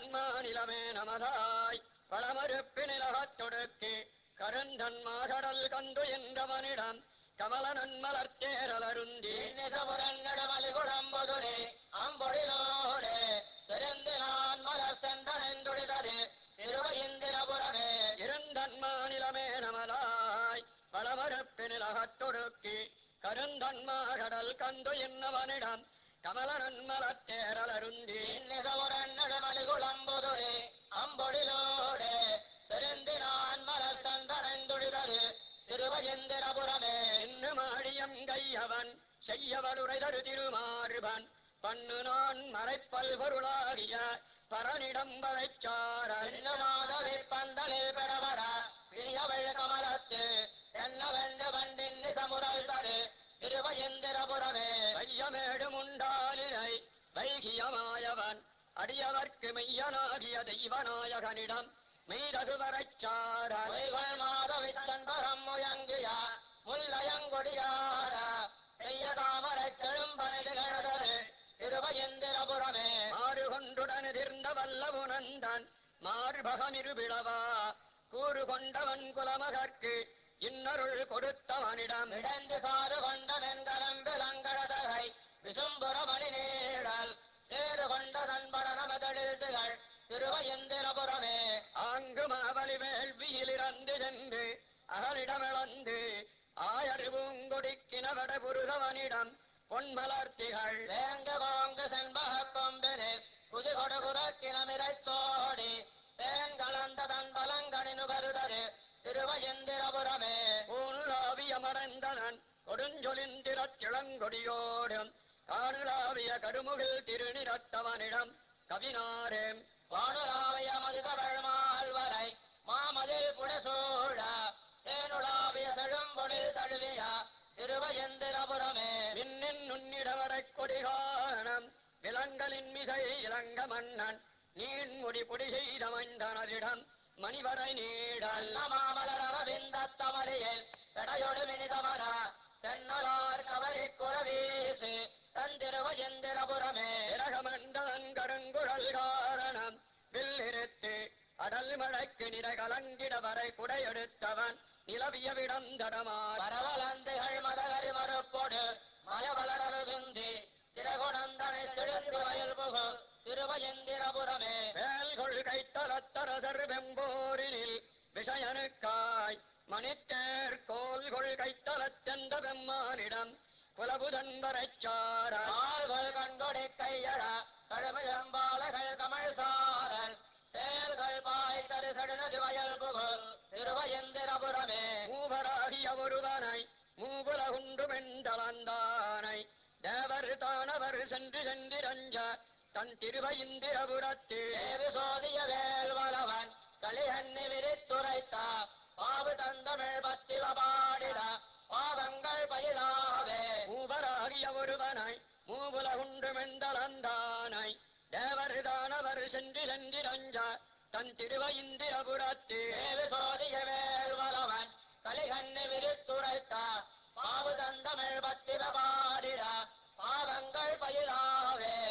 மாநிலமே நமதாய் பழமறுப்பினிலகத் தொடுக்கி கருந்தன்மாகடல் கந்து என்றவனிடம் கமலனன் மலர்த்தேரலருந்தி நிசபுரங்கடமலிகுடம்பொதுரே அம்பொழிலோடே சிறந்து நான் மலர் சென்றடைந்துடிதரு திருவயிந்திரபுரமே இருந்தன் மாநிலமே நமதாய் பழமறுப்பினிலகத் தொடுக்கி கருந்தன்மாகடல் கந்து என்னவனிடம் கமலனன் மலர்த்தேரலருந்தி நிசபுரங்கடமலிகுடம்பொதுரே அம்பொழிலோடே சிறந்து நான் மலர் சென்றடைந்துடிதரு திருவயிந்திரபுரமே இன்னும் ஆழியம் கையவன் செய்யவடுரைதரு திருமார்பன் பண்ணு நான் மறைப்பல் பொருளாகிய பரனிடம் வரைச்சாரன் மாதவி பந்தலில் பெறவர பிரியவள் கமலத்து என்ன வெண்டு வண்டின் நிசமுரல் தரு திருவயந்திரபுரமே வையமேடும் உண்டாலினை வைகியமாயவன் அடியவர்க்கு மெய்யனாகிய தெய்வநாயகனிடம் மெய்ரகு வரைச்சாரன் பொய்கள் மாதவி சண்பரம் முயங்கிய முல்லயங்கொடியார செய்ய தாமரை செழும்பணிதிகழதரு திருவயந்திரபுரமே மாறு கொண்டுடன் எதிர்ந்த வல்லவுனந்தான் மார்பகமிருபிளவா கூறு கொண்டவன் குலமகற்கு இன்னருள் கொடுத்தவனிடம் இடந்து சாறு கொண்ட மென்கரம் விலங்கடதகை விசும்புரமணி நீழல் சேறு கொண்ட தன்படனமெதழில் திகழ் திருவயந்திரபுரமே ஆங்கு மாவலி வேள்வியிலிறந்து சென்று அகலிடமிழந்து ஆயர் பூங்கொடிக்கினவட புருகவனிடம் பொன்மலர்த்திகள் வேங்க வாங்க செண்பக கொம்பினில் குதி கொடுகுறக்கினமிரைத்தோடி தேன் கலந்த தன் பலங்கனி நுகருதரு திருவயந்திரபுரமே பூணுலாவிய மறைந்தனன் கொடுஞ்சொலிந்திரச் சிளங்கொடியோடும் காணுலாவிய கருமுகில் திருநிறத்தவனிடம் கவினாரேம் வானுலாவிய மதுகவள் மால்வரை மாமதில் புடசூழ தேனுலாவிய செழும்பொழில் தழுவிய திருவயந்திரபுரமே மின்னின் நுண்ணிடவரைக் கொடிகாரணம் விலங்கலின் மிகை இளங்க மன்னன் நீன் முடி புடி செய்தமைந்தனரிடம் மணிவரை நீடல் மாமலர் அரவிந்த தமலியில் பெடையொடு மினிதமர சென்னலார் கவரி குழவீசு தந்திருவயந்திரபுரமே விலகமண்டலன் கருங்குழல் காரணம் வில்லிருத்து அடல் மழைக்கு நிற கலங்கிட வரை குடையெடுத்தவன் நிலவிய விடம் தடமார் பரவலந்துகள் மதகரி மறுப்போடு மயவளரருந்தி திரகுணந்தனை செழுந்து வயல் புகு திருவயந்திரபுரமே வேல்கொள் கைத்தலத்தரசர் வெம்போரினில் விஷயனுக்காய் மணித்தேர் கோல்கொள் கைத்தலத்தெந்த வெம்மானிடம் குலபுதன் வரைச்சாரன் ஆள்கள் கண்கொடை கையட கழுமையம்பாலகள் கமழ் சாரல் செயல்கள் பாய் தரு சடுனது வயல் புகு திருவயந்திரபுரமே மூவராகிய ஒருவனை மூவுலகுண்டு மெண்டளந்தானை தேவர் தானவர் சென்று சென்றிரஞ்ச தன் திருவயிந்திரபுரத்து தேவி சோதிய வேல்வலவன் களியண்ணி விரித்துரைத்த பாவு தந்தமிழ் பத்திவ பாடிட பாவங்கள் பயிலாவே மூவராகிய ஒருவனை மூவுலகுண்டு மெண்டளந்தானை தேவர் தானவர் சென்று சென்றிரஞ்ச தன் திருவயிந்திரபுரத்து தேவி சோதிய வேல்வலவன் களிகண்ணி விரித்துரைத்த பாவு தந்தமிழ் பத்திவ பாடிட பாவங்கள் பயிலாவே